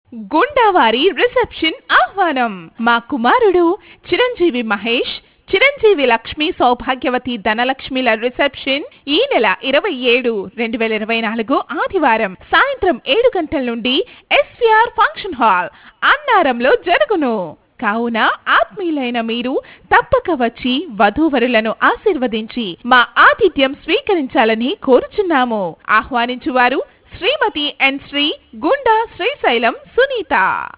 గుండావారి reception ఆహ్వానం మా కుమారుడు చిరంజీవి మహేష్ చిరంజీవి లక్ష్మి సౌభాగ్యవతి ధనలక్ష్మిల రిసెప్షన్ ఈ నెల ఇరవై ఏడు రెండు వేల ఇరవై నాలుగు ఆదివారం సాయంత్రం ఏడు గంటల నుండి ఎస్విఆర్ ఫంక్షన్ హాల్ అన్నారంలో జరుగును కావున ఆత్మీయులైన మీరు తప్పక వచ్చి వధూవరులను ఆశీర్వదించి మా ఆతిథ్యం స్వీకరించాలని కోరుచున్నాము ఆహ్వానించువారు శ్రీమతి ఎన్ శ్రీ గుండా శ్రీశైలం సునీత